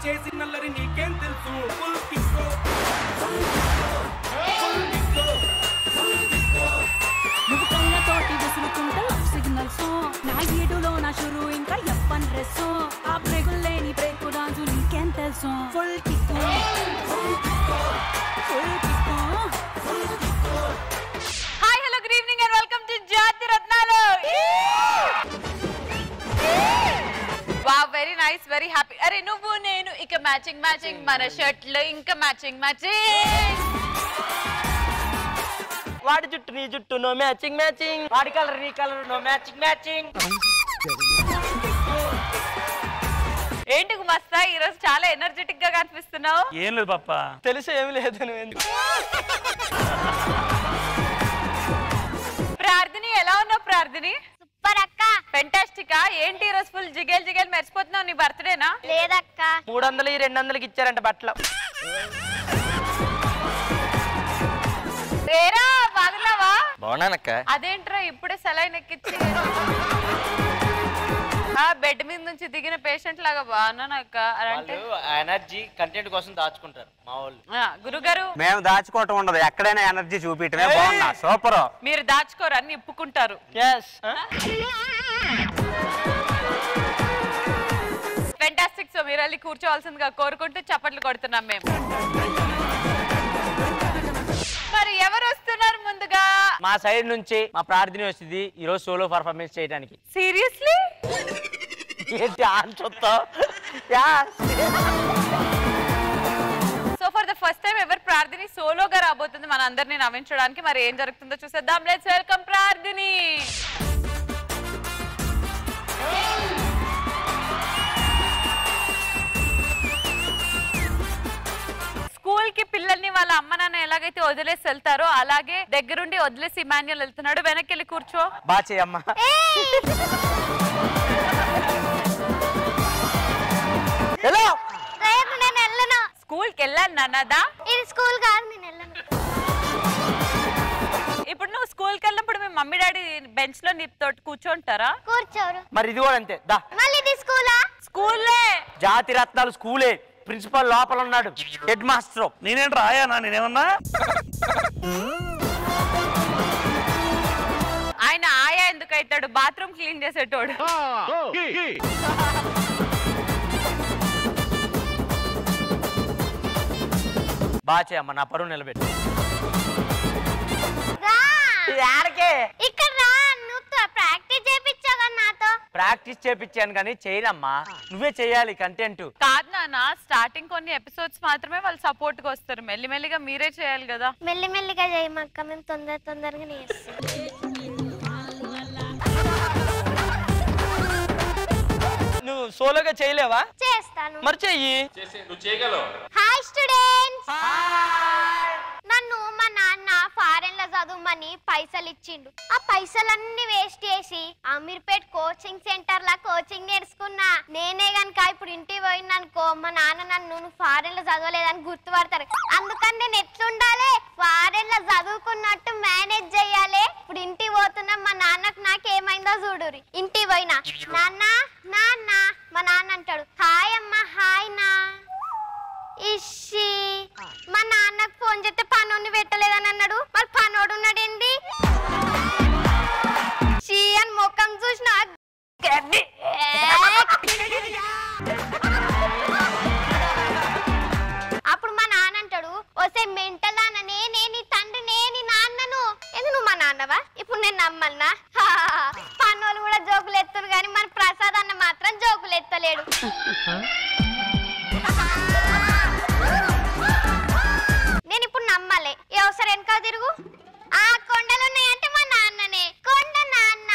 చేసి నల్లరి నీకేం తెలుసు ఫుల్ కిస్కో నువ్వు కళ్ళతోటి విసురుకుంటా సిగ్నల్స్ నా ఏడులో నా షురు ఇంకా ఎప్పన్ డ్రెస్ ఆ బ్రేకులు లేని బ్రేక్ రాజు నీకేం తెలుసు full kick full kick hi hello good evening and welcome to Jathi Ratnalu వా వెరీ నైస్ వెరీ హ్యాపీ అరే నువ్వు నేను ఇక మ్యాచింగ్ మ్యాచింగ్ మన షర్ట్లు ఇంకా మ్యాచింగ్ మ్యాచింగ్ వాడి జుట్టు నీ జుట్టు నో మ్యాచింగ్ మ్యాచింగ్ వాడి కలర్ నీ కలర్ నో మ్యాచింగ్ మ్యాచింగ్ ఏంటి మస్తా ఈ రోజు చాలా ఎనర్జెటిక్ గా కనిపిస్తున్నావు ఏం లేదు పప్ప తెలిసి ఏమి లేదు నువ్వు ఎందుకు ప్రార్థని ఎలా ఉన్నావు ప్రార్థని సూపర్ అక్క ఫెంటాస్టికా ఏంటి ఈ రోజు ఫుల్ జిగేల్ జిగేల్ మెరిసిపోతున్నావు నీ బర్త్డేనా లేదక్క మూడు వందలు ఈ రెండు వందలకి ఇచ్చారంట బట్టలు రేరా బాగున్నావా బాగున్నానక్క అదేంట్రా ఇప్పుడే సెలైన్ ఎక్కించి ఆ బెడ్ మీద నుంచి దిగిన పేషెంట్ లాగా బాగున్నానక్క అని అంటే ఎనర్జీ కంటెంట్ కోసం దాచుకుంటారు మా వాళ్ళు ఆ, గురుగారు మేము దాచుకోవటం ఉండదు ఎక్కడైనా ఎనర్జీ చూపించటమే బాగున్నా సూపర్ మీరు దాచుకోరు అన్ని ఇప్పుకుంటారు ఎస్ ఫెంటాస్టిక్ సో మీరు వెళ్ళి కూర్చోవాల్సిందిగా కోరుకుంటూ చప్పట్లు కొడుతున్నాం మేము మరి ఎవరు వస్తున్నారు ముందుగా మా సైడ్ నుంచి మా ప్రార్థన వస్తుంది ఈ రోజు సోలో పర్ఫార్మెన్స్ చేయడానికి సీరియస్లీ ఏంటి ఆన్ చూస్తావు so for the first time ఎవరు ప్రార్థని సోలోగా రాబోతుంది మన అందరినీ నవ్వించడానికి మరి ఏం జరుగుతుందో చూసేద్దాం లెట్స్ వెల్కమ్ ప్రార్థని స్కూల్ కి పిల్లల్ని వాళ్ళ అమ్మ నాన్న ఎలాగైతే వదిలేసి వెళ్తారో అలాగే దగ్గరుండి వదిలేసి ఇమాన్యుల్ వెళ్తున్నాడు వెనక్కి వెళ్ళి కూర్చో బా చేయమ్మా హలో రేపు నేను వెళ్ళను స్కూల్ కి వెళ్ళాను నాన్నదా ఇది స్కూల్ కాదు నేను వెళ్ళను ఇప్పుడు నువ్వు స్కూల్ కి వెళ్ళినప్పుడు మీ మమ్మీ డాడీ బెంచ్ లో నీతో కూర్చోంటారా కూర్చోరు మరి ఇది కూడా అంతే దా మళ్ళీ ఇది స్కూలా స్కూల్లే జాతి రత్నాలు స్కూలే ప్రిన్సిపల్ లోపల ఉన్నాడు హెడ్ మాస్టర్ నేనేంటి రాయానా నేనేమన్నా ఆయన ఆయా ఎందుకు అవుతాడు బాత్రూమ్ క్లీన్ చేసేటోడు బా చేయమ్మా నా పరువు నిలబెట్టు రా ఆడకే ఇక్కడ రా నువ్వు ప్రాక్టీస్ చేపించావు కదా నాతో ప్రాక్టీస్ చేపించాను కానీ చేయనమ్మా నువ్వే చేయాలి కంటెంట్ కాదు నాన్న స్టార్టింగ్ కొన్ని ఎపిసోడ్స్ మాత్రమే వాళ్ళు సపోర్ట్ గా వస్తారు మెల్లిమెల్లిగా మీరే చేయాలి కదా మెల్లి మెల్లిగా చేయమక్క మేము తొందర తొందరగా చేస్తాం నువ్వు సోలోగా చేయలేవా చేస్తాను మరి చెయ్యి హాయ్ స్టూడెంట్స్ నన్ను మా నాన్న ఫారెన్ లో చదువుమని పైసలు ఇచ్చిండు ఆ పైసలన్నీ వేస్ట్ చేసి అమీర్పేట్ కోచింగ్ సెంటర్ లా కోచింగ్ నేర్చుకున్నా నేనే గనుక ఇప్పుడు ఇంటికి పోయిందనుకో మా నాన్న నన్ను నువ్వు ఫారెన్ లో చదవలేదని గుర్తుపడతారు అందుకని నేను ఎట్లుండాలి ఫారెన్ లో చదువుకున్నట్టు మేనేజ్ చేయాలి ఇప్పుడు ఇంటికి పోతున్నా మా నాన్నకు నాకేమైందో చూడురి ఇంటికి పోయినా నాన్న నాన్న మా నాన్న అంటాడు హాయ్ అమ్మా హాయ్ నా ఇషి మా నాన్నకు ఫోన్ చేస్తే పనోడిని పెట్టలేదని అన్నాడు మరి పనోడు ఉన్నాడేంది షీ అని ముఖం చూసిన గడ్డి. అప్పుడు మా నాన్న అంటాడు వస్తే మెంటల్ నాన్న నేనే నీ తండ్రి నేని నాన్నను ఎందుకు నువ్వు మా నాన్నవా ఇప్పుడు నేను నమ్మల్నా పన్నోళ్ళు కూడా జోకులు ఎత్తురు కానీ మన ప్రసాద్ అన్న మాత్రం జోకులు ఎత్తలేడు నేను ఇప్పుడు నమ్మాలి ఏ అవసరం వెనక తిరుగు ఆ కొండలు ఉన్నాయంటే మా నాన్ననే కొండ నాన్న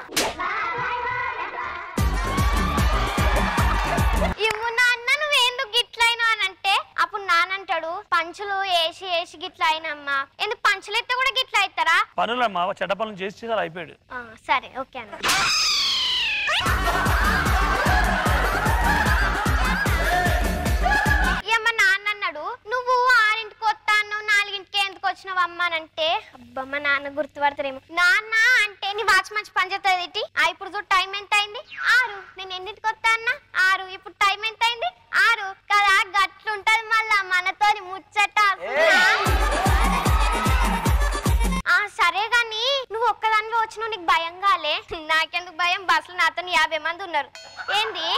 ఇవ్వు నాన్న నువ్వేందుకు గిట్లయినా అని అంటే అప్పుడు నాన్న అంటాడు పంచులు వేసి వేసి గిట్ల అయినమ్మా ఎందుకు పంచులు ఎత్తే కూడా గిట్ల అవుతారా పనులమ్మా చెడ్డ పనులు చేసి చేసి అలా అయిపోయాడు ఆ, సరే ఓకే అన్న ఇక మా నాన్న అన్నాడు నువ్వు ఆరింటికి వస్తాను నాలుగింటికి ఎందుకు వచ్చినావు అమ్మ అని అంటే అబ్బా మా నాన్న గుర్తుపడతారేమో నాన్న అంటే నీ వాచ్ మంచి పని చేస్తుంది ఏంటి? ఆ ఇప్పుడు చూడు టైం ఎంత అయింది ఆరు నేను ఎన్నింటికి వస్తా అన్న ఆరు ఇప్పుడు టైం ఎంత అయింది ఆరు కదా ఏంది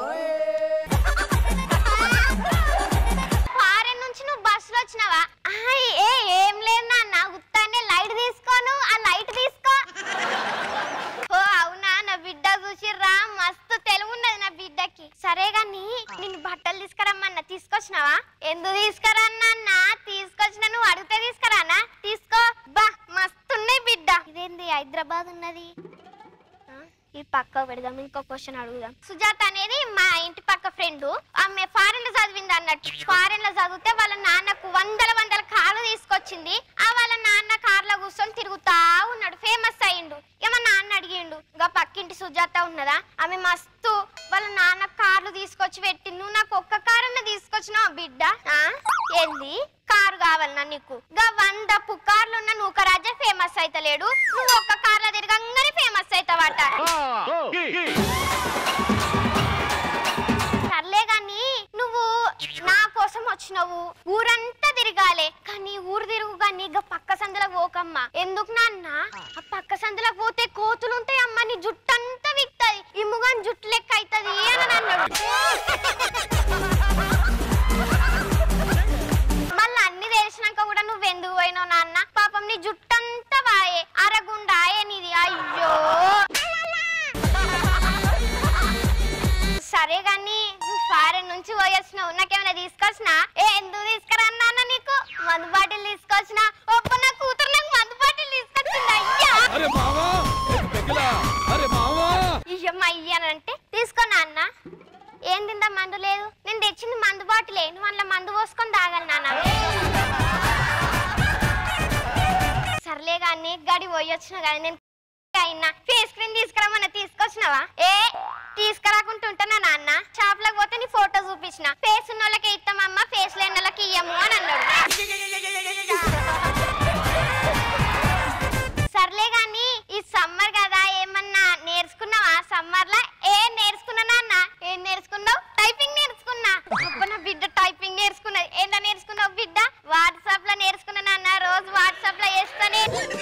ఫారెన్ నుంచి నువ్వు బస్సులో వచ్చినావా ఆ, ఏ ఏం లేదు నాన్న ఉత్తానే లైట్ తీసుకోను ఆ లైట్ తీసుకో ఓ అవునా నా బిడ్డ చూసిర్రా మస్తు తెలుగు ఉన్నది నా బిడ్డకి సరే గాని నిన్ను బట్టలు తీసుకురమ్మన్నా తీసుకొచ్చినావా ఎందుకు తీసుకురన్నా తీసుకొచ్చిన నువ్వు అడిగితే తీసుకురానా తీసుకో బా మస్తు ఉన్నాయి బిడ్డ ఇదేంది హైదరాబాద్ ఉన్నది ఆ, ఈ పక్క పెడదాం ఇంకో క్వశ్చన్ అడుగుదాం సుజాత అనేది మా ఇంటి పక్క ఫ్రెండ్ ఆమె ఫారెన్ లో చదివింది అన్నట్టు ఫారెన్ లో చదివితే వాళ్ళ నాన్నకు వందల వందల కార్లు తీసుకొచ్చింది ఆ వాళ్ళ నాన్న కార్లో కూర్చొని తిరుగుతా ఉన్నాడు ఫేమస్ అయ్యిండు ఇక మా నాన్న అడిగిండు ఇంకా పక్కింటి సుజాత ఉన్నదా ఆమె మస్తు వాళ్ళ నాన్న కార్లు తీసుకొచ్చి పెట్టి నువ్వు నాకు ఒక్క కారన్న తీసుకొచ్చినావు బిడ్డ ఆ? ఏంది కారు కావాలన్నా నీకు గా వంద పుకార్లు ఉన్న నువ్వు రాజా ఫేమస్ అయితలేడు నువ్వు ఒక్క కార్లో తిరగంగానే ఫేమస్ అవుతావట సర్లే గాని నువ్వు నా కోసం వచ్చినవు ఊరంతా తిరగాలే కానీ ఊరు తిరుగు కానీ ఇక పక్క సందులకు పోకమ్మా ఎందుకు నాన్న ఆ పక్క సందులకు పోతే కోతులు ఉంటాయి అమ్మ నీ జుట్టు అంతా విక్తది ఇమ్ముగాని జుట్టు లెక్క అవుతుంది అని అన్నాడు మళ్ళీ అన్ని తెలిసినాక కూడా నువ్వు ఎందుకు పోయినావు నాన్న పాపం నీ జుట్టంతా వాయే అరగుండాయే నీది అయ్యో సరే గాని నువ్వు ఫారెన్ నుంచి పోయొచ్చినావు నాకేమైనా తీసుకొచ్చినా ఏ ఎందుకు తీసుకురన్నా నీకు మందు బాటిల్ తీసుకొచ్చినా ఒప్ప నా కూతురు నాకు మందు బాటిల్ తీసుకొచ్చింది అయ్యా అరే మావా అరే మావా ఇయ్యమ్మ అయ్యానంటే తీసుకో నాన్న ఏం తిందా మందు లేదు నేను తెచ్చింది మందు బాటిలే నువ్వు అందులో మందు పోసుకొని తాగాలి నాన్న సర్లే కానీ గడి పోయొచ్చిన కానీ నేను అయినా ఫేస్ క్రీమ్ తీసుకురామన్నా తీసుకొచ్చినావా ఏ తీసుకురాకుంటూ ఉంటానా నాన్న షాప్ లోకి పోతే నీ ఫోటో చూపించిన ఫేస్ ఉన్న వాళ్ళకి ఇస్తామమ్మా ఫేస్ లేని వాళ్ళకి ఇయ్యము అని అన్నాడు సర్లే గాని ఈ సమ్మర్ కదా ఏమన్నా నేర్చుకున్నావా సమ్మర్ లా ఏం నేర్చుకున్నా నాన్న ఏం నేర్చుకున్నావు టైపింగ్ నేర్చుకున్నా అబ్బా నా బిడ్డ టైపింగ్ నేర్చుకున్నది ఏంటో నేర్చుకున్నావు బిడ్డ వాట్సాప్ లో నేర్చుకున్నా నాన్న రోజు వాట్సాప్ లో వేస్తానే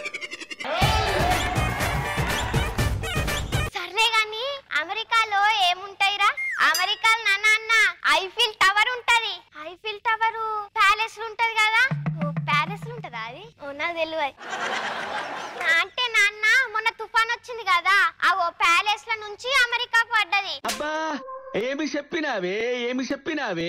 సర్లే గాని అమెరికాలో ఏముంటాయిరా అమెరికాలో నాన్న అన్న ఐఫిల్ టవర్ ఉంటది ఐఫిల్ టవర్ ప్యాలెస్ ఉంటది కదా ఓ ప్యాలెస్ ఉంటదా అది ఓ నాకు తెలియదు అంటే నాన్న మొన్న తుఫాన్ వచ్చింది కదా ఆ ఓ ప్యాలెస్ ల నుంచి అమెరికాకు పడ్డది అబ్బా ఏమి చెప్పినావే ఏమి చెప్పినావే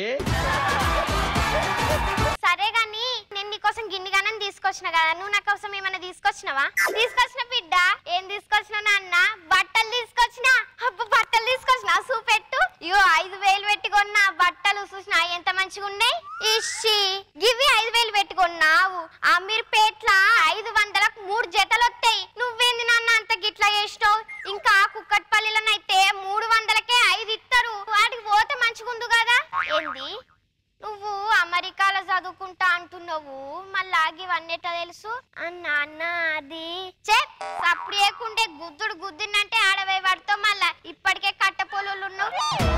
సరే గాని నేను నీకోసం గిన్నెగానం తీసుకొచ్చిన కదా నువ్వు నా కోసం ఏమైనా తీసుకొచ్చినావా తీసుకొచ్చిన బిడ్డ ఏం తీసుకొచ్చినా నాన్న బట్టలు తీసుకొచ్చిన అబ్బ బట్టలు తీసుకొచ్చిన చూపెట్టు ఇగో ఐదు వేలు పెట్టి కొన్నా బట్టలు చూసిన ఎంత మంచిగా ఉన్నాయి ఇషి గివి ఐదు వేలు పెట్టి కొన్నావు అమీర్పేట్ల ఐదు వందలకు మూడు జతలు వస్తాయి నువ్వేంది నాన్న అంత గిట్లా చేసినావు ఇంకా కుక్కట్పల్లిలోనైతే మూడు వందలకే ఐదు ఇస్తారు వాటికి పోతే మంచిగుండు కదా ఏంది నువ్వు అమెరికాలో చదువుకుంటా అంటున్నావు మళ్ళా ఇవన్నీ ఎట్లా తెలుసు అన్న అన్న అది చే సప్పుడు చేయకుండే గుద్దుడు గుద్దిందంటే ఆడవై పడతావు మళ్ళా ఇప్పటికే కట్టపోలు ఉన్నావు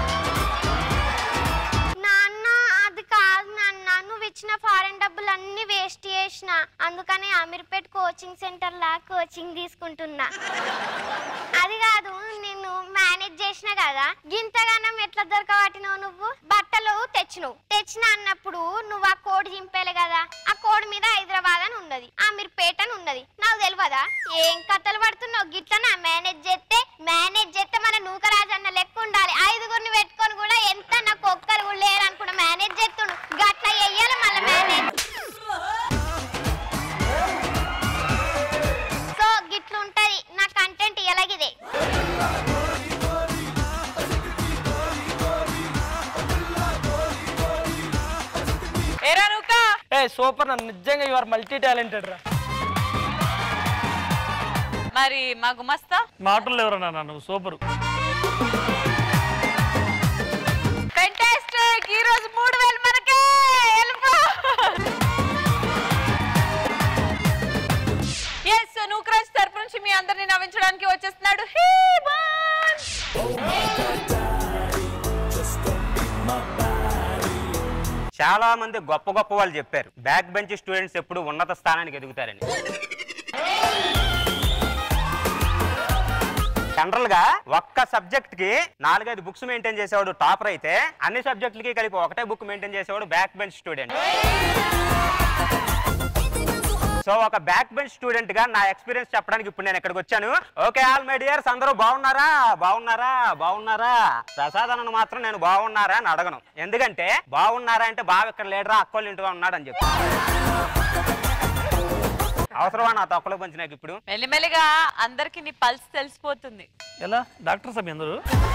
నాన్న అది కాదు నాన్న నువ్వు ఇచ్చిన ఫారెన్ డబ్బులు అన్ని వేస్ట్ చేసిన అందుకనే అమీర్పేట్ కోచింగ్ సెంటర్ లా కోచింగ్ తీసుకుంటున్నా అది కాదు నేను మేనేజ్ చేసిన కదా గింతగానం ఎట్లా దొరకబట్టినావు నువ్వు బట్టలు తెచ్చినావు తెచ్చిన అన్నప్పుడు నువ్వు ఆ కోడ్ చింపేలే కదా ఆ కోడ్ మీద హైదరాబాద్ అని ఉన్నది అమీర్పేట అని ఉన్నది నాకు తెలియదా ఏం కథలు పడుతున్నావు గిట్లనా మేనేజ్ చేస్తే మేనేజ్ చేస్తే మన నూకరాజన్న లెక్క ఉండాలి ఐదుగురిని పెట్టుకొని కూడా ఎంత నాకు ఒక్కరు కూడా లేరు అనుకున్నా మేనేజ్ చేస్తుండు గట్ల చెయ్యాలి మళ్ళీ మేనేజ్ సో గిట్లుంటది నా కంటెంట్ ఎలాగిదే ఏరా నువ్వు ఏ సూపర్ నన్ను నిజంగా యు ఆర్ మల్టీ టాలెంటెడ్ రా మరి మా గుమస్తా మాటలు ఎవరన్నా నన్ను సూపర్ ఫెంటాస్టిక్ ఈ రోజు మూడు వేలు మనకే వెళ్ళిపో ఎస్ నూకరాజ్ తరపు నుంచి మీ అందరిని నవ్వించడానికి వచ్చేస్తున్నాడు హీమాన్ చాలా మంది గొప్ప గొప్ప వాళ్ళు చెప్పారు బ్యాక్ బెంచ్ స్టూడెంట్స్ ఎప్పుడు ఉన్నత స్థానానికి ఎదుగుతారని జనరల్ గా ఒక్క సబ్జెక్ట్ కి నాలుగైదు బుక్స్ మెయింటైన్ చేసేవాడు టాపర్ అయితే అన్ని సబ్జెక్టులకి కలిపి ఒకటే బుక్ మెయింటైన్ చేసేవాడు బ్యాక్ బెంచ్ స్టూడెంట్ సో ఒక బ్యాక్ బెంచ్ స్టూడెంట్ గా నా ఎక్స్పీరియన్స్ చెప్పడానికి ఇప్పుడు నేను ఇక్కడికి వచ్చాను ఓకే ఆల్ మై డియర్స్ అందరూ బాగున్నారా బాగున్నారా బాగున్నారా ప్రసాద్ అన్నను మాత్రం నేను బాగున్నారా అని అడగను ఎందుకంటే బాగున్నారా అంటే బావ ఇక్కడ లేడరా అక్కోళ్ళ ఇంటిగా ఉన్నాడు అని చెప్పి అవసరమా నా తొక్కలో పంచి నాకు ఇప్పుడు మెల్లిమెల్లిగా అందరికి నీ పల్స్ తెలిసిపోతుంది ఎలా డాక్టర్ సాబ్ అందరూ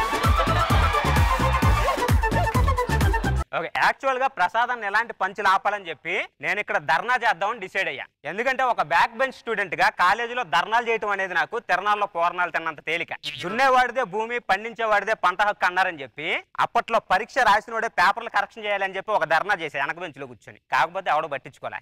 ఓకే యాక్చువల్ గా ప్రసాదాన్ని ఎలాంటి పంచులు ఆపాలని చెప్పి నేను ఇక్కడ ధర్నా చేద్దామని డిసైడ్ అయ్యా ఎందుకంటే ఒక బ్యాక్ బెంచ్ స్టూడెంట్ గా కాలేజీలో ధర్నాలు చేయటం అనేది నాకు తిరణాల్లో పూర్ణాలు తిన్నంత తేలిక దున్నేవాడిదే భూమి పండించేవాడిదే పంట హక్కు అన్నారని చెప్పి అప్పట్లో పరీక్ష రాసినోడే పేపర్లు కరెక్షన్ చేయాలని చెప్పి ఒక ధర్నా చేసా వెనక బెంచ్ లో కూర్చొని కాకపోతే ఎవడో పట్టించుకోలే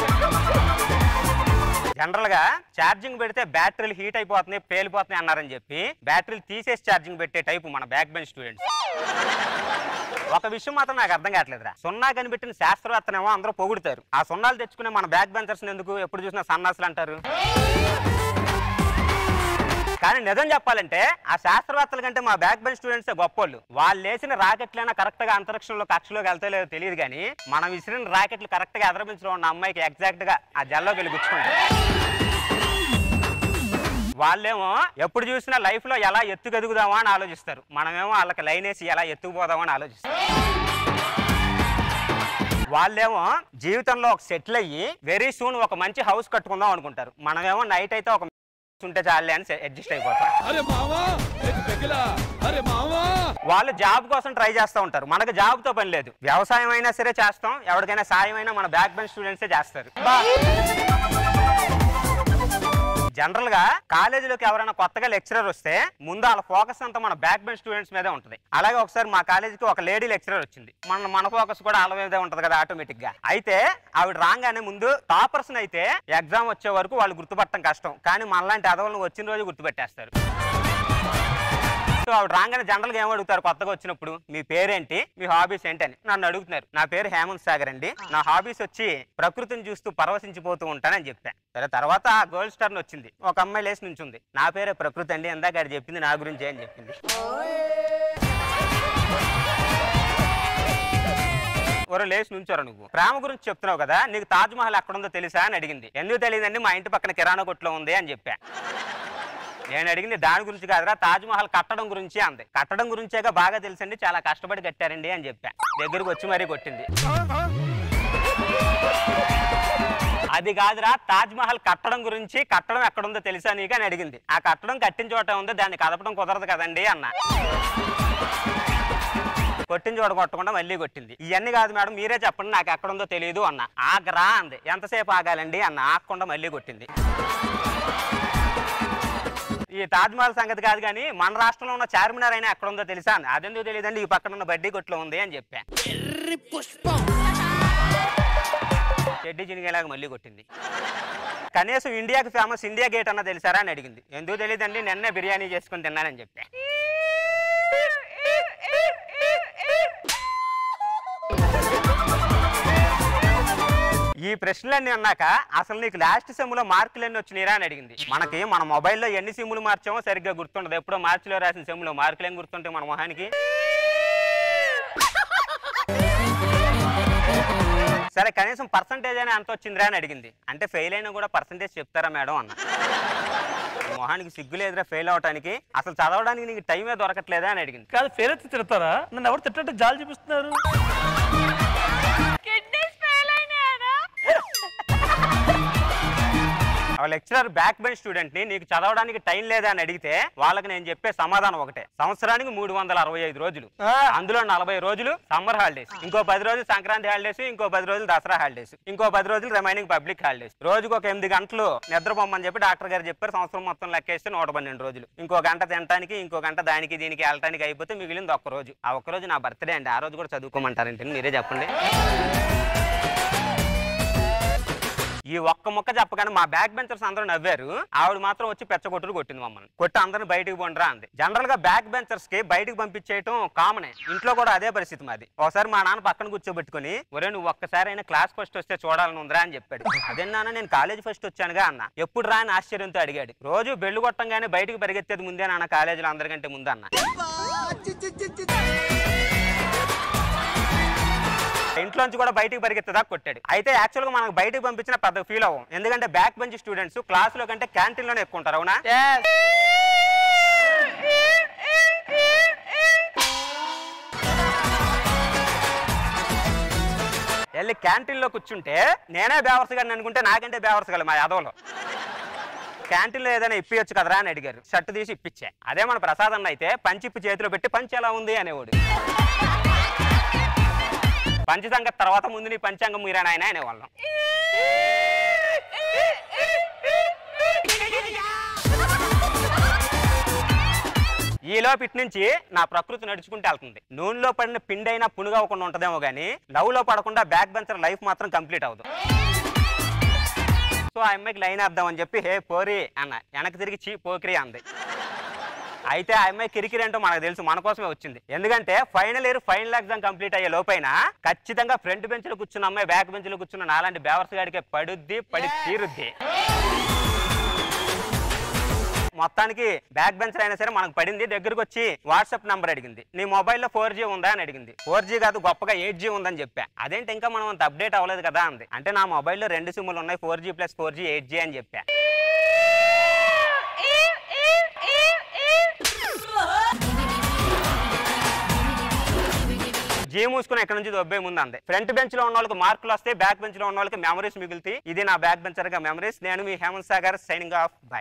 జనరల్ గా ఛార్జింగ్ పెడితే బ్యాటరీలు హీట్ అయిపోతున్నాయి పేలిపోతున్నాయి అన్నారని చెప్పి బ్యాటరీలు తీసేసి ఛార్జింగ్ పెట్టే టైపు మన బ్యాక్ బెంచ్ స్టూడెంట్స్ ఒక విషయం మాత్రం నాకు అర్థం కావట్లేదురా సున్నా కనిపెట్టిన శాస్త్రవేత్తనేమో అందరూ పొగుడుతారు ఆ సున్నాలు తెచ్చుకునే మన బ్యాక్ బెంచర్స్ ఎందుకు ఎప్పుడు చూసినా సన్నాసులు అంటారు కానీ నిజం చెప్పాలంటే ఆ శాస్త్రవేత్తల కంటే మా బ్యాక్ బెంచ్ స్టూడెంట్స్ గొప్పోళ్ళు వాళ్ళు వేసిన రాకెట్లైనా కరెక్ట్ గా అంతరిక్షంలో కక్షలోకి వెళ్తే లేదో తెలియదు కానీ మనం విసిరిన రాకెట్లు కరెక్ట్ గా ఎదరబించడం ఉన్న అమ్మాయికి ఎగ్జాక్ట్ గా ఆ జల్లోకి వెళ్ళి గుచ్చుకుంటారు వాళ్ళేమో ఎప్పుడు చూసినా లైఫ్ లో ఎలా ఎత్తుకెదుగుదామా అని ఆలోచిస్తారు మనమేమో వాళ్ళకి లైన్ వేసి ఎలా ఎత్తుకుపోదామా అని ఆలోచిస్తారు వాళ్ళేమో జీవితంలో ఒక సెటిల్ అయ్యి వెరీ సూన్ ఒక మంచి హౌస్ కట్టుకుందాం అనుకుంటారు మనమేమో నైట్ అయితే ఒక ఉంటే చాలే అని అడ్జస్ట్ అయిపోతాం अरे मामा एक पिघला अरे मामा వాళ్ళు జాబ్ కోసం ట్రై చేస్తూ ఉంటారు మనకు జాబ్ తో పని లేదు వ్యవసాయం అయినా సరే చేస్తాం ఎవరికైనా సాయం అయినా మన బ్యాక్ బెంచ్ స్టూడెంట్సే చేస్తారు జనరల్ గా కాలేజీలోకి ఎవరైనా కొత్తగా లెక్చరర్ వస్తే ముందు వాళ్ళ ఫోకస్ అంతా మన బ్యాక్ బెంచ్ స్టూడెంట్స్ మీదే ఉంటుంది అలాగే ఒకసారి మా కాలేజీకి ఒక లేడీ లెక్చరర్ వచ్చింది మన మన ఫోకస్ కూడా వాళ్ళ మీదే ఉంటది కదా ఆటోమేటిక్ గా అయితే ఆవిడ రాగానే ముందు టాపర్స్ అయితే ఎగ్జామ్ వచ్చే వరకు వాళ్ళు గుర్తుపట్టడం కష్టం కానీ మనలాంటి అదవులను వచ్చిన రోజు గుర్తుపెట్టేస్తారు సో ఆవిడ రాగానే జనరల్ గా ఏం అడుగుతారు కొత్తగా వచ్చినప్పుడు మీ పేరేంటి మీ హాబీస్ ఏంటి అని నన్ను అడుగుతున్నారు నా పేరు హేమంత్ సాగర్ అండి నా హాబీస్ వచ్చి ప్రకృతిని చూస్తూ పరవశించిపోతూ ఉంటానని చెప్పా సరే తర్వాత ఆ గర్ల్స్ టర్న్ వచ్చింది ఒక అమ్మాయి లేచి నుంచుంది నా పేరే ప్రకృతి అండి ఎందాక ఆడు చెప్పింది నా గురించి అని చెప్పింది ఎవరో లేచి నుంచారు నువ్వు ప్రేమ గురించి చెప్తున్నావు కదా నీకు తాజ్ మహల్ ఎక్కడుందో తెలుసా అని అడిగింది ఎందుకు తెలియదండి మా ఇంటి పక్కన కిరాణా కొట్లో ఉంది అని చెప్పా నేను అడిగింది దాని గురించి కాదురా తాజ్ మహల్ కట్టడం గురించి అంది కట్టడం గురించేగా బాగా తెలుసండి చాలా కష్టపడి కట్టారండి అని చెప్పా దగ్గరకు వచ్చి మరీ కొట్టింది అది కాదురా తాజ్ మహల్ కట్టడం గురించి కట్టడం ఎక్కడుందో తెలుసా నీకు అని అడిగింది ఆ కట్టడం కట్టిన చోట ఉందో దాన్ని కదపడం కుదరదు కదండి అన్న కొట్టిన చోట కొట్టకుండా మళ్ళీ కొట్టింది ఇవన్నీ కాదు మేడం మీరే చెప్పండి నాకు ఎక్కడుందో తెలియదు అన్న ఆగరా అంది ఎంతసేపు ఆగాలండి అన్న ఆగకుండా మళ్ళీ కొట్టింది ఈ తాజ్ మహల్ సంగతి కాదు కానీ మన రాష్ట్రంలో ఉన్న చార్మినార్ అయినా ఎక్కడ ఉందో తెలుసా అంది అదెందుకు తెలియదండి ఈ పక్కన ఉన్న బడ్డీ కొట్లో ఉంది అని చెప్పా చెడ్డి చినిగేలాగా మళ్ళీ కొట్టింది కనీసం ఇండియాకి ఫేమస్ ఇండియా గేట్ అన్న తెలుసారా అని అడిగింది ఎందుకు తెలియదండి నిన్నే బిర్యానీ చేసుకుని తిన్నానని చెప్పా ఈ ప్రశ్నలన్నీ అన్నాక అసలు నీకు లాస్ట్ సెమ్ లో మార్కులు ఎన్ని వచ్చినాయిరా అని అడిగింది మనకి మన మొబైల్లో ఎన్ని సిమ్లు మార్చామో సరిగ్గా గుర్తుండదు ఎప్పుడో మార్చిలో రాసిన సెమ్ లో మార్కులు ఏం గుర్తుంటాయి మన మొహానికి సరే కనీసం పర్సంటేజ్ అయినా ఎంత వచ్చిందిరా అని అడిగింది అంటే ఫెయిల్ అయినా కూడా పర్సంటేజ్ చెప్తారా మేడం అన్న మొహానికి సిగ్గు లేదురా ఫెయిల్ అవడానికి అసలు చదవడానికి నీకు టైమే దొరకట్లేదా అని అడిగింది కాదు ఫెయిల్ అయితే తిడతారా నన్ను ఎవరు తిట్టంటే జాలి చూపిస్తున్నారు కిడ్నీస్ ఫెయిల్ అయినాయనా ఆ లెక్చరర్ బ్యాక్ బెంచ్ స్టూడెంట్ ని నీకు చదవడానికి టైం లేదా అని అడిగితే వాళ్ళకి నేను చెప్పే సమాధానం ఒకటే సంవత్సరానికి మూడు వందల అరవై ఐదు రోజులు అందులో నలభై రోజులు సమ్మర్ హాలిడేస్ ఇంకో పది రోజులు సంక్రాంతి హాలిడేస్ ఇంకో పది రోజులు దసరా హాలిడేస్ ఇంకో పది రోజులు రిమైనింగ్ పబ్లిక్ హాలిడేస్ రోజుకు ఒక ఎనిమిది గంటలు నిద్రపోమని చెప్పి డాక్టర్ గారు చెప్పారు సంవత్సరం మొత్తం లెక్కేస్తే నూట పన్నెండు రోజులు ఇంకో గంట తినడానికి ఇంకో గంట దానికి దీనికి వెళ్ళటానికి అయిపోతే మిగిలింది ఒక్క రోజు ఆ ఒక్క రోజు నా బర్త్డే అండి ఆ రోజు కూడా చదువుకోమంటారంటే మీరే చెప్పండి ఈ ఒక్క ముక్క చెప్పగానే మా బ్యాక్ బెంచర్స్ అందరూ నవ్వారు ఆవిడ మాత్రం వచ్చి పెచ్చగొట్టుడు కొట్టింది మమ్మల్ని కొట్టి అందరిని బయటికి పోండిరా అంది జనరల్ గా బ్యాక్ బెంచర్స్ కి బయటికి పంపించేయటం కామనే ఇంట్లో కూడా అదే పరిస్థితి మాది ఒకసారి మా నాన్న పక్కన కూర్చోబెట్టుకుని ఒరే నువ్వు ఒక్కసారి అయినా క్లాస్ ఫస్ట్ వస్తే చూడాలని ఉందిరా అని చెప్పాడు అదే నాన్న నేను కాలేజ్ ఫస్ట్ వచ్చానుగా అన్న ఎప్పుడు రా అని ఆశ్చర్యంతో అడిగాడు రోజు బెల్లు కొట్టంగానే బయటికి పరిగెత్తేది ముందే నాన్న కాలేజీలో అందరికంటే ముందు అన్న ఇంట్లోంచి కూడా బయటికి పరిగెత్తదా కొట్టాడు అయితే యాక్చువల్ గా మనకు బయటికి పంపించిన పెద్ద ఫీల్ అవ్వం ఎందుకంటే బ్యాక్ బెంచ్ స్టూడెంట్స్ క్లాస్ లో కంటే క్యాంటీన్ లోనే ఎక్కువ ఉంటారు అవునా వెళ్ళి క్యాంటీన్ లో కూర్చుంటే నేనే బేవర్స్ గారిని అనుకుంటే నాకంటే బేవర్స్ గల మా యాదవ్లో క్యాంటీన్ లో ఏదైనా ఇప్పియొచ్చు కదరా అని అడిగారు షర్ట్ తీసి ఇప్పించా అదే మన ప్రసాద్ అన్న అయితే పంచిప్పి చేతిలో పెట్టి పంచి ఎలా ఉంది అనేవాడు పంచసంగ తర్వాత ముందు నీ పంచాంగం మీరా నాయన అనేవాళ్ళం ఈలోపు ఇటు నుంచి నా ప్రకృతి నడుచుకుంటూ వెళ్తుంది నూనెలో పడిన పిండి అయినా పునుగవ్వకుండా ఉంటదేమో కానీ లవ్ లో పడకుండా బ్యాక్ బెంచర్ లైఫ్ మాత్రం కంప్లీట్ అవ్వదు సో ఆ అమ్మాయికి లైన్ వేద్దామని చెప్పి హే పోరి అన్న వెనక్కి తిరిగి చీ పోకిరి అంది అయితే ఆ అమ్మాయి కిరికిరి అంటూ మనకు తెలుసు మన కోసమే వచ్చింది ఎందుకంటే final year final exam complete అయ్యే లోపైన ఖచ్చితంగా ఫ్రంట్ బెంచ్ లో కూర్చున్న అమ్మాయి బ్యాక్ బెంచ్ లో కూర్చున్న నాలాంటి బేవర్స్ గాడికే పడుద్ది పడి తీరుద్ది మొత్తానికి బ్యాక్ బెంచర్ అయినా సరే మనకు పడింది దగ్గరకు వచ్చి వాట్సాప్ నంబర్ అడిగింది నీ మొబైల్లో ఫోర్ జీ ఉందా అని అడిగింది ఫోర్ జీ కాదు గొప్పగా ఎయిట్ జీ ఉందని చెప్పా అదేంటి ఇంకా మనం అంత అప్డేట్ అవ్వలేదు కదా అంది అంటే నా మొబైల్లో రెండు సిమ్ములు ఉన్నాయి four G plus four G eight G అని చెప్పా జీ మూసుకుని ఎక్కడ నుంచి దొబ్బే ముందు అంది ఫ్రంట్ బెంచ్ లో ఉన్న వాళ్ళకి మార్కులు వస్తే బ్యాక్ బెంచ్ లో ఉన్న వాళ్ళకి మెమరీస్ మిగులుతాయి ఇది నా బ్యాక్ బెంచర్ గా మెమరీస్ నేను మీ Hemanth Sagar signing off boy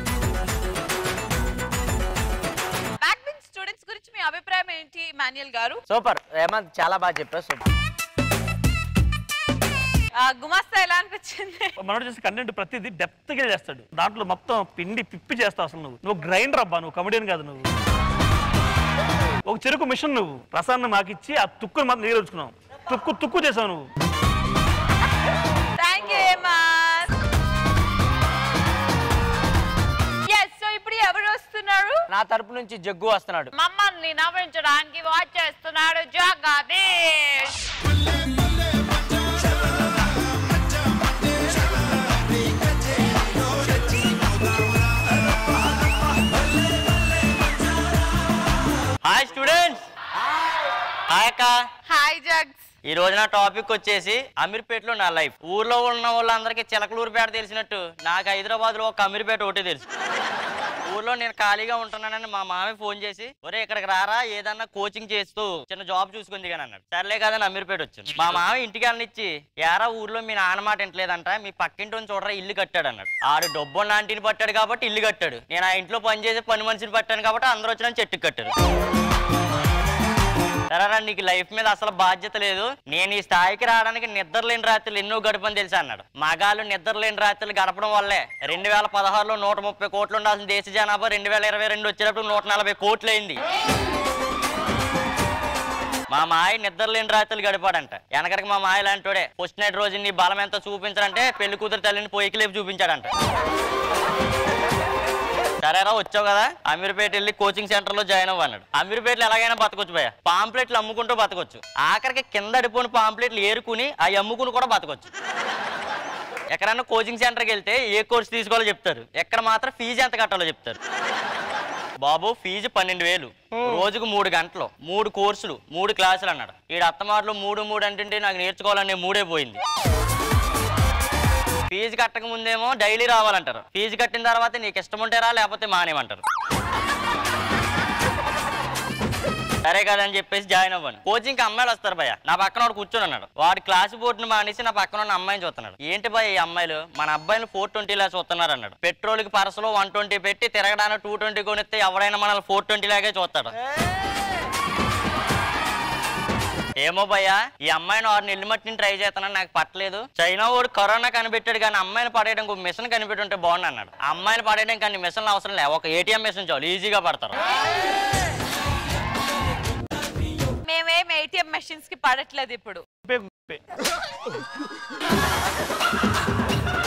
back bench students గురించి మీ అభిప్రాయం ఏంటి మాన్యుల్ గారు సూపర్ హేమంత్ చాలా బాగా చెప్పావు సూపర్ ఆ, గుమాస్తా ఎలా అనిపించింది మనోడు చేసే కంటెంట్ ప్రతిదీ డెప్త్గా చేస్తాడు దాంట్లో మొత్తం పిండి పిప్పి చేస్తావు అసలు నువ్వు నువ్వు గ్రైండర్ అబ్బా నువ్వు కమెడియన్ కాదు నువ్వు ఒక చెరుకు మిషన్ నువ్వు రసాన్ని మాకిచ్చి ఆ తుక్కుని మాత్రం నీరు వచ్చుకున్నావు తుక్కు తుక్కు చేసావు నువ్వు thank you Hemanth yes so ఇప్పుడు ఎవరు వస్తున్నారు నా తరపు నుంచి జగ్గు వస్తున్నాడు మమ్మల్ని నవ్వించడానికి వాచ్ చేస్తున్నాడు జగదీష్ హాయ్ స్టూడెంట్స్ హాయ్ అక్క హాయ్ జగ్స్ ఈ రోజు నా టాపిక్ వచ్చేసి అమీర్పేటలో నా లైఫ్ ఊర్లో ఉన్న వాళ్ళందరికీ చిలకలూరుపేట తెలిసినట్టు నాకు హైదరాబాద్ లో ఒక అమీర్పేట ఒకటే తెలుసు ఊర్లో నేను ఖాళీగా ఉంటున్నానని మా మామి ఫోన్ చేసి ఒరే ఇక్కడికి రారా ఏదన్నా కోచింగ్ చేస్తూ చిన్న జాబ్ చూసుకుంది కానీ అన్నాడు సర్లే కదని అమీర్పేట వచ్చాను మా మామ ఇంటికి వెళ్ళనిచ్చి యారా ఊర్లో మీ నాన్న మాట వింటలేదంట మీ పక్కింటి నుంచి చూడరా ఇల్లు కట్టాడు అన్నాడు ఆడు డబ్బు నాంటిని పట్టాడు కాబట్టి ఇల్లు కట్టాడు నేను ఆ ఇంట్లో పని చేసే పని మనిషిని పట్టాను కాబట్టి అందరూ వచ్చిన చెట్టుకు కట్టారు సరేరా నీకు లైఫ్ మీద అసలు బాధ్యత లేదు నేను ఈ స్థాయికి రావడానికి నిద్ర లేని రాత్రులు ఎన్నో గడపని తెలుసా అన్నాడు మగాళ్ళు నిద్ర లేని రాత్రులు గడపడం వల్లే రెండు వేల పదహారులో నూట ముప్పై కోట్లు ఉండాల్సిన దేశ జనాభా రెండు వేల ఇరవై రెండు వచ్చేటప్పుడు నూట నలభై కోట్లు అయింది మా మాయ నిద్ర లేని రాత్రులు గడిపాడంట వెనకడికి మా మాయ లాంటోడే ఫస్ట్ నైట్ రోజు నీ బలం ఎంత చూపించాడంటే పెళ్లి కూతురు తల్లిని పొయ్యికి లేపు చూపించాడంట సరేరా వచ్చావు కదా అమీర్పేట వెళ్ళి కోచింగ్ సెంటర్ లో జాయిన్ అవ్వన్నాడు అమీర్పేటలో ఎలాగైనా బతకొచ్చు భయ పాంప్లెట్లు అమ్ముకుంటూ బతకొచ్చు ఆఖరికి కింద అడిపోయిన పాంప్లెట్లు ఏరుకుని అవి అమ్ముకుని కూడా బతకొచ్చు ఎక్కడన్నా కోచింగ్ సెంటర్కి వెళ్తే ఏ కోర్స్ తీసుకోవాలో చెప్తారు ఎక్కడ మాత్రం ఫీజు ఎంత కట్టాలో చెప్తారు బాబు ఫీజు పన్నెండు వేలు రోజుకు మూడు గంటలు మూడు కోర్సులు మూడు క్లాసులు అన్నాడు ఈ అత్తమాటలు మూడు మూడు అంటే నాకు నేర్చుకోవాలనే మూడే పోయింది ఫీజు కట్టక ముందేమో డైలీ రావాలంటారు ఫీజు కట్టిన తర్వాత నీకు ఇష్టం ఉంటే రా లేకపోతే మానేమంటారు సరే కదని చెప్పేసి జాయిన్ అవ్వను కోచింగ్ అమ్మాయిలు వస్తారు భయ నా పక్కన వాడు కూర్చొని అన్నాడు వాడు క్లాస్ బోర్డుని మానేసి నా పక్కన ఉన్న అమ్మాయిని చూస్తున్నాడు ఏంటి భయ ఈ అమ్మాయిలు మన అబ్బాయిని ఫోర్ ట్వంటీ లా చూస్తున్నారు అన్నాడు పెట్రోల్ కి పరసలో వన్ ట్వంటీ పెట్టి తిరగడానికి టూ ట్వంటీ కొనిస్తే ఎవడైనా మనల్ని ఫోర్ ట్వంటీ లాగే చూస్తాడు ఏమో భయ్యా ఈ అమ్మాయిని ఆరు నెల్లి మట్టిని ట్రై చేస్తానని నాకు పట్టలేదు చైనా వాడు కరోనా కనిపెట్టాడు కానీ అమ్మాయిని పడేయడానికి ఒక మిషన్ కనిపెట్టుంటే బాగుంది అన్నాడు ఆ అమ్మాయిని పడేయడం కానీ మిషన్లు అవసరం లేదు ఒక ఏటీఎం మిషన్ చాలు ఈజీగా పడతారు మేమేం ఏటీఎం మెషిన్స్ కి పడట్లేదు ఇప్పుడు గుప్పే, గుప్పే.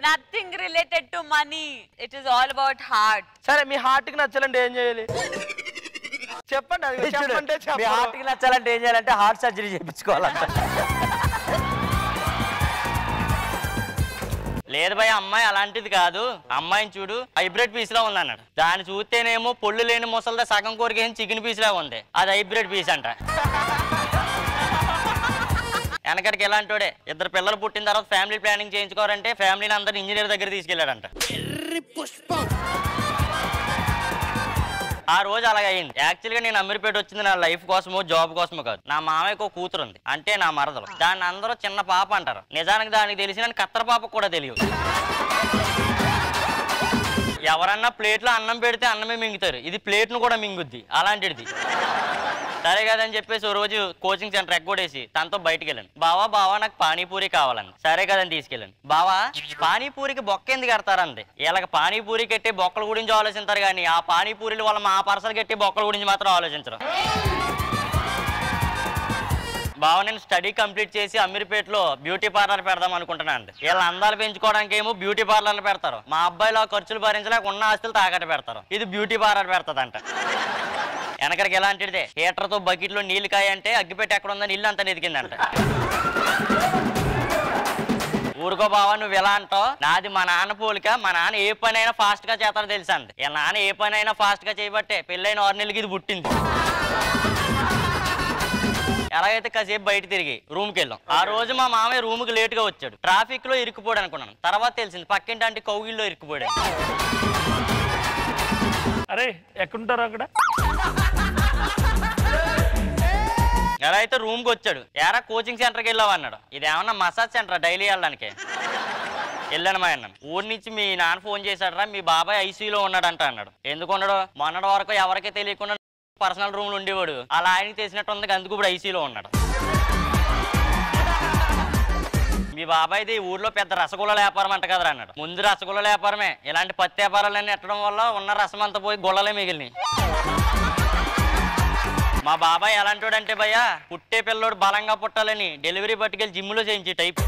Nothing related to money it is all about heart సరే మీ హార్ట్ కి నచ్చాలంటే ఏం చేయాలి చెప్పండి అది చెప్పంటే మీ చెప్పండి హార్ట్ కి నచ్చాలంటే ఏం చేయాలంటే హార్ట్ సర్జరీ చేయించుకోవాలంట లేదు భయ అమ్మాయి అలాంటిది కాదు అమ్మాయిని చూడు హైబ్రిడ్ పీస్ లా ఉంది అన్నాడు దాన్ని చూస్తేనేమో పొళ్ళు లేని ముసలిదా సగం కోరికేసి చికెన్ పీస్ లా ఉంది అది హైబ్రిడ్ పీస్ అంట వెనకడికి ఎలాంటోడే ఇద్దరు పిల్లలు పుట్టిన తర్వాత ఫ్యామిలీ ప్లానింగ్ చేయించుకోవాలంటే ఫ్యామిలీని అందరిని ఇంజనీర్ దగ్గర తీసుకెళ్లాడంట ఆ రోజు అలాగ అయింది యాక్చువల్ గా నేను అమీర్పేట వచ్చింది నా లైఫ్ కోసమో జాబ్ కోసమో కాదు నా మామయ్యకు ఒక కూతురు ఉంది అంటే నా మరదలు దాన్ని అందరూ చిన్న పాప అంటారు నిజానికి దానికి తెలిసిన కత్తర పాపకు కూడా తెలియదు ఎవరన్నా ప్లేట్లో అన్నం పెడితే అన్నమే మింగుతారు ఇది ప్లేట్ను కూడా మింగుద్ది అలాంటిది సరే కదని చెప్పేసి ఓ రోజు కోచింగ్ సెంటర్ ఎగ్గొడేసి తనతో బయటికి వెళ్ళాను బావా బావా నాకు పానీపూరి కావాలండి సరే కదని తీసుకెళ్ళాను బావా పానీపూరికి బొక్క ఎందుకు కడతారండి ఇలాగ పానీపూరి కట్టి బొక్కల గురించి ఆలోచిస్తారు కానీ ఆ పానీపూరిల వల్ల మా పర్సలు కట్టి బొక్కల గురించి మాత్రం ఆలోచించరు బావ నేను స్టడీ కంప్లీట్ చేసి అమీర్పేటలో బ్యూటీ పార్లర్ పెడదాం అనుకుంటున్నాను అండి వీళ్ళ అందాలు పెంచుకోవడానికి ఏమో బ్యూటీ పార్లర్లు పెడతారు మా అబ్బాయిలో ఖర్చులు భరించలేక ఉన్న ఆస్తులు తాకట్టు పెడతారు ఇది బ్యూటీ పార్లర్ పెడతదంట వెనకడికి ఎలాంటిదే హీటర్తో బకెట్లో నీళ్ళు కాయ అంటే అగ్గిపెట్టి ఎక్కడ ఉందని ఇల్లు అంతా ఎదిగిందంట ఊరుకో బావా నువ్వు ఎలా అంటావు నాది మా నాన్న పోలిక మా నాన్న ఏ పని అయినా ఫాస్ట్ గా చేస్తారో తెలుసా అండి ఇలా నాన్న ఏ పని అయినా ఫాస్ట్ గా చేయబట్టే పెళ్ళైన ఆరు నెలలకి ఇది పుట్టింది ఎలాగైతే కాసేపు బయట తిరిగి రూమ్ కి వెళ్ళాం ఆ రోజు మా మామయ్య రూమ్ కి లేట్ గా వచ్చాడు ట్రాఫిక్ లో ఇరుక్కుపోయాడు అనుకున్నాను తర్వాత తెలిసింది పక్కింటి అంటే కౌగిల్లో ఇరుక్కుపోయాడు అరే ఎక్కడుంటారు అక్కడ ఎలా అయితే రూమ్ కి వచ్చాడు ఎరా కోచింగ్ సెంటర్కి వెళ్ళావు అన్నాడు ఇదేమన్నా మసాజ్ సెంటర్ డైలీ వెళ్ళడానికి వెళ్ళాను మా అన్నాను ఊరి నుంచి మీ నాన్న ఫోన్ చేశాడరా మీ బాబాయ్ ఐసీయూలో ఉన్నాడంట అన్నాడు ఎందుకు ఉన్నాడు మొన్నటి వరకు ఎవరికీ తెలియకుండా పర్సనల్ రూమ్ లో ఉండేవాడు అలా ఆయనకి తెలిసినట్టు ఉంది అందుకు ఇప్పుడు ఐసీలో ఉన్నాడు మీ బాబాయ్ది ఈ ఊర్లో పెద్ద రసగుల్ల వ్యాపారం అంట కదరా అన్నాడు ముందు రసగుల్ల వ్యాపారమే ఇలాంటి పత్తి వ్యాపారాలన్నీ ఎట్టడం వల్ల ఉన్న రసం అంతా పోయి గుళ్ళలే మిగిలినాయి మా బాబాయ్ ఎలాంటోడు అంటే భయ్యా పుట్టే పిల్లోడు బలంగా పుట్టాలని డెలివరీ పట్టుకెళ్ళి జిమ్లో చేయించి టైప్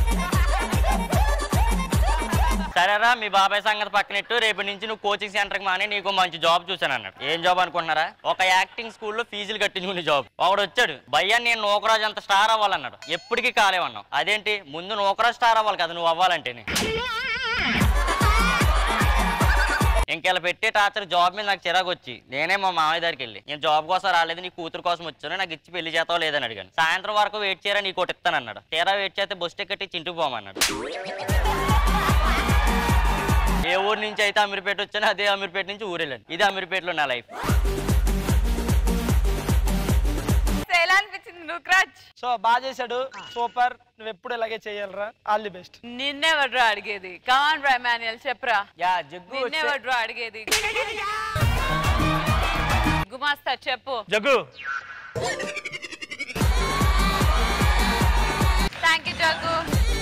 సరేరా మీ బాబాయ్ సంగతి పక్కనెట్టు రేపు నుంచి నువ్వు కోచింగ్ సెంటర్కి మాని నీకు మంచి జాబ్ చూసాను అన్నాడు ఏం జాబ్ అనుకుంటున్నారా ఒక యాక్టింగ్ స్కూల్లో ఫీజులు కట్టించుకునే జాబ్ ఒకడు వచ్చాడు భయ్యా నేను నూకరాజు అంత స్టార్ అవ్వాలన్నాడు ఎప్పటికీ కాలేవన్నావు అదేంటి ముందు నూకరాజు స్టార్ అవ్వాలి కదా నువ్వు అవ్వాలంటేనే ఇంకెలా పెట్టే టార్చర్ జాబ్ మీద నాకు చిరాకు వచ్చి నేనే మా మామయ్య దగ్గరికి వెళ్ళి నేను జాబ్ కోసం రాలేదు నీ కూతురు కోసం వచ్చాను నాకు ఇచ్చి పెళ్లి చేతావు లేదని అడిగాను సాయంత్రం వరకు వెయిట్ చేయరా నీకు ఒకటి ఇస్తాను అన్నాడు తీరా వెయిట్ చేస్తే బస్ టికెట్ ఇచ్చి ఇంటికి పోమన్నాడు ఏ ఊరు నుంచి అయితే అమీర్పేట వచ్చానో అదే అమీర్పేట నుంచి ఊరు వెళ్ళాను ఇది అమీర్పేటలో నా లైఫ్ ఎలా అనిపించింది నుక్రాజ్ సో బాగా చేశాడు సూపర్ నువ్వు ఎప్పుడు ఇలాగే చేయాలరా ఆల్ ది బెస్ట్ నిన్నెవడ్రా అడిగేది కాన్ రా మాన్యుయల్ చెప్పరా యా జగ్గు వచ్చే- నిన్నెవడ్రా అడిగేది గుమాస్తా చెప్పు జగ్గు థ్యాంక్ యూ జగ్గు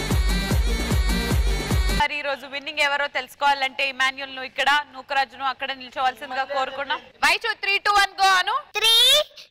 మరి ఈ రోజు విన్నింగ్ ఎవరో తెలుసుకోవాలంటే ఇమాన్యుల్ నువ్వు ఇక్కడ నూకరాజును అక్కడ నిల్చోవాల్సిందిగా కోరుకున్నాం వై చూ త్రీ టూ వన్ గో అను త్రీ